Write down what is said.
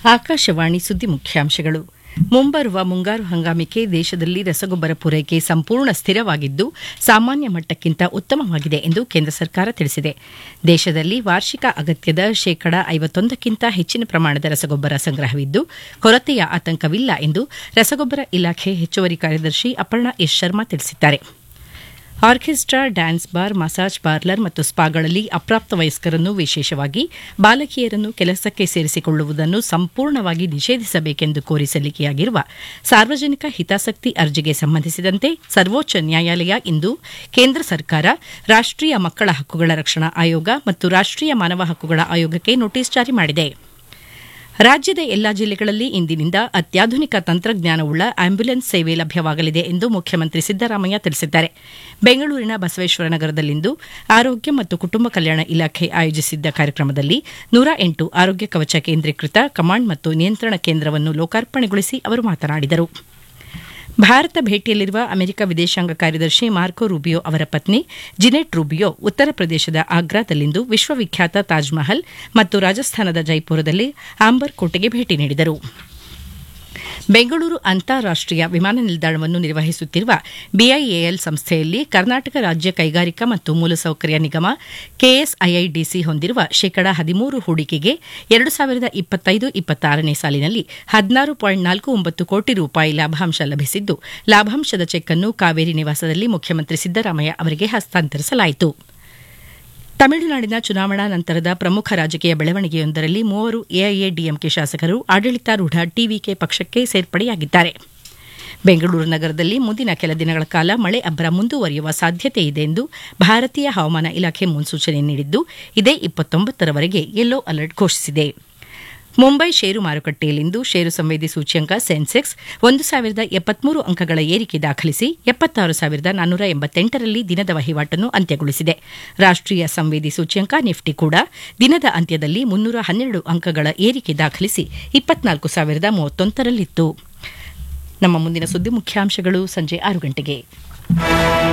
ಆಕಾಶವಾಣಿ ಸುದ್ದಿ ಮುಖ್ಯಾಂಶಗಳು ಮುಂಬರುವ ಮುಂಗಾರು ಹಂಗಾಮಿಗೆ ದೇಶದಲ್ಲಿ ರಸಗೊಬ್ಬರ ಪೂರೈಕೆ ಸಂಪೂರ್ಣ ಸ್ಥಿರವಾಗಿದ್ದು ಸಾಮಾನ್ಯ ಮಟ್ಟಕ್ಕಿಂತ ಉತ್ತಮವಾಗಿದೆ ಎಂದು ಕೇಂದ್ರ ಸರ್ಕಾರ ತಿಳಿಸಿದೆ ದೇಶದಲ್ಲಿ ವಾರ್ಷಿಕ ಅಗತ್ಯದ ಶೇಕಡ ಐವತ್ತೊಂದಕ್ಕಿಂತ ಹೆಚ್ಚಿನ ಪ್ರಮಾಣದ ರಸಗೊಬ್ಬರ ಸಂಗ್ರಹವಿದ್ದು ಕೊರತೆಯ ಆತಂಕವಿಲ್ಲ ಎಂದು ರಸಗೊಬ್ಬರ ಇಲಾಖೆ ಹೆಚ್ಚುವರಿ ಕಾರ್ಯದರ್ಶಿ ಅಪರ್ಣಾ ಎಸ್ ಶರ್ಮಾ ತಿಳಿಸಿದ್ದಾರೆ orchestra dance bar massage parlour ಮತ್ತು ಸ್ಪಾಗಳಲ್ಲಿ ಅಪ್ರಾಪ್ತ ವಯಸ್ಕರನ್ನು ವಿಶೇಷವಾಗಿ ಬಾಲಕಿಯರನ್ನು ಕೆಲಸಕ್ಕೆ ಸೇರಿಸಿಕೊಳ್ಳುವುದನ್ನು ಸಂಪೂರ್ಣವಾಗಿ ನಿಷೇಧಿಸಬೇಕೆಂದು ಕೋರಿ ಸಲ್ಲಿಕೆಯಾಗಿರುವ ಸಾರ್ವಜನಿಕ ಹಿತಾಸಕ್ತಿ ಅರ್ಜಿಗೆ ಸಂಬಂಧಿಸಿದಂತೆ ಸರ್ವೋಚ್ಚ ನ್ಯಾಯಾಲಯ ಇಂದು ಕೇಂದ್ರ ಸರ್ಕಾರ ರಾಷ್ಟೀಯ ಮಕ್ಕಳ ಹಕ್ಕುಗಳ ರಕ್ಷಣಾ ಆಯೋಗ ಮತ್ತು ರಾಷ್ಟೀಯ ಮಾನವ ಹಕ್ಕುಗಳ ಆಯೋಗಕ್ಕೆ ನೋಟಿಸ್ ಜಾರಿ ಮಾಡಿದೆ ರಾಜ್ಯದ ಎಲ್ಲಾ ಜಿಲ್ಲೆಗಳಲ್ಲಿ ಇಂದಿನಿಂದ ಅತ್ಯಾಧುನಿಕ ತಂತ್ರಜ್ಞಾನವುಳ್ಳ ಆಂಬ್ಯುಲೆನ್ಸ್ ಸೇವೆ ಲಭ್ಯವಾಗಲಿದೆ ಎಂದು ಮುಖ್ಯಮಂತ್ರಿ ಸಿದ್ದರಾಮಯ್ಯ ತಿಳಿಸಿದ್ದಾರೆ ಬೆಂಗಳೂರಿನ ಬಸವೇಶ್ವರ ನಗರದಲ್ಲಿಂದು ಆರೋಗ್ಯ ಮತ್ತು ಕುಟುಂಬ ಕಲ್ಯಾಣ ಇಲಾಖೆ ಆಯೋಜಿಸಿದ್ದ ಕಾರ್ಯಕ್ರಮದಲ್ಲಿ ನೂರ ಎಂಟು ಆರೋಗ್ಯ ಕವಚ ಕೇಂದ್ರೀಕೃತ ಕಮಾಂಡ್ ಮತ್ತು ನಿಯಂತ್ರಣ ಕೇಂದ್ರವನ್ನು ಲೋಕಾರ್ಪಣೆಗೊಳಿಸಿ ಅವರು ಮಾತನಾಡಿದರು ಭಾರತ ಭೇಟಿಯಲ್ಲಿರುವ ಅಮೆರಿಕ ವಿದೇಶಾಂಗ ಕಾರ್ಯದರ್ಶಿ ಮಾರ್ಕೊ ರೂಬಿಯೋ ಅವರ ಪತ್ನಿ ಜಿನೆಟ್ ರೂಬಿಯೋ ಉತ್ತರ ಪ್ರದೇಶದ ಆಗ್ರಾದಲ್ಲಿಂದು ವಿಶ್ವವಿಖ್ಯಾತ ತಾಜ್ಮಹಲ್ ಮತ್ತು ರಾಜಸ್ಥಾನದ ಜೈಪುರದಲ್ಲಿ ಆಂಬರ್ ಕೋಟೆಗೆ ಭೇಟಿ ನೀಡಿದರು ಬೆಂಗಳೂರು ಅಂತಾರಾಷ್ಟೀಯ ವಿಮಾನ ನಿಲ್ದಾಣವನ್ನು ನಿರ್ವಹಿಸುತ್ತಿರುವ ಬಿಐಎಎಲ್ ಸಂಸ್ಥೆಯಲ್ಲಿ ಕರ್ನಾಟಕ ರಾಜ್ಯ ಕೈಗಾರಿಕಾ ಮತ್ತು ಮೂಲಸೌಕರ್ಯ ನಿಗಮ ಕೆಎಸ್ಐಐಡಿಸಿ ಹೊಂದಿರುವ ಶೇಕಡ ಹದಿಮೂರು ಹೂಡಿಕೆಗೆ ಎರಡು ಸಾವಿರದ ಇಪ್ಪತ್ತೈದು ಇಪ್ಪತ್ತಾರನೇ ಸಾಲಿನಲ್ಲಿ ಹದಿನಾರು ಪಾಯಿಂಟ್ ನಾಲ್ಕು ಒಂಬತ್ತು ಕೋಟಿ ರೂಪಾಯಿ ಲಾಭಾಂಶ ಲಭಿಸಿದ್ದು ಲಾಭಾಂಶದ ಚೆಕ್ ಅನ್ನು ಕಾವೇರಿ ನಿವಾಸದಲ್ಲಿ ಮುಖ್ಯಮಂತ್ರಿ ಸಿದ್ದರಾಮಯ್ಯ ಅವರಿಗೆ ಹಸ್ತಾಂತರಿಸಲಾಯಿತು ತಮಿಳುನಾಡಿನ ಚುನಾವಣಾ ನಂತರದ ಪ್ರಮುಖ ರಾಜಕೀಯ ಬೆಳವಣಿಗೆಯೊಂದರಲ್ಲಿ ಮೂವರು ಎಐಎಡಿಎಂಕೆ ಶಾಸಕರು ಆಡಳಿತಾರೂಢ ಟಿವಿಕೆ ಪಕ್ಷಕ್ಕೆ ಸೇರ್ಪಡೆಯಾಗಿದ್ದಾರೆ ಬೆಂಗಳೂರು ನಗರದಲ್ಲಿ ಮುಂದಿನ ಕೆಲ ದಿನಗಳ ಕಾಲ ಮಳೆ ಅಬ್ಬರ ಮುಂದುವರಿಯುವ ಸಾಧ್ಯತೆ ಇದೆ ಎಂದು ಭಾರತೀಯ ಹವಾಮಾನ ಇಲಾಖೆ ಮುನ್ಸೂಚನೆ ನೀಡಿದ್ದು ಇದೇ ಇಪ್ಪತ್ತೊಂಬತ್ತರವರೆಗೆ ಯೆಲ್ಲೋ ಅಲರ್ಟ್ ಘೋಷಿಸಿದೆ ಮುಂಬೈ ಷೇರು ಮಾರುಕಟ್ಟೆಯಲ್ಲಿಂದು ಷೇರು ಸಂವೇದಿ ಸೂಚ್ಯಂಕ ಸೆನ್ಸೆಕ್ಸ್ ಒಂದು ಸಾವಿರದ ಎಪ್ಪತ್ಮೂರು ಅಂಕಗಳ ಏರಿಕೆ ದಾಖಲಿಸಿ ಎಪ್ಪತ್ತಾರು ಸಾವಿರದ ನಾನ್ನೂರ ಎಂಬತ್ತೆಂಟರಲ್ಲಿ ದಿನದ ವಹಿವಾಟನ್ನು ಅಂತ್ಯಗೊಳಿಸಿದೆ ರಾಷ್ಟೀಯ ಸಂವೇದಿ ಸೂಚ್ಯಂಕ ನಿಫ್ಟಿ ಕೂಡ ದಿನದ ಅಂತ್ಯದಲ್ಲಿ ಮುನ್ನೂರ ಹನ್ನೆರಡು ಅಂಕಗಳ ಏರಿಕೆ ದಾಖಲಿಸಿ ಇಪ್ಪತ್ನಾಲ್ಕು ಸಾವಿರದ ಮೂವತ್ತೊಂದರಲ್ಲಿತ್ತು ನಮ್ಮ ಮುಂದಿನ ಸುದ್ದಿ ಮುಖ್ಯಾಂಶಗಳು ಸಂಜೆ ಆರು ಗಂಟೆಗೆ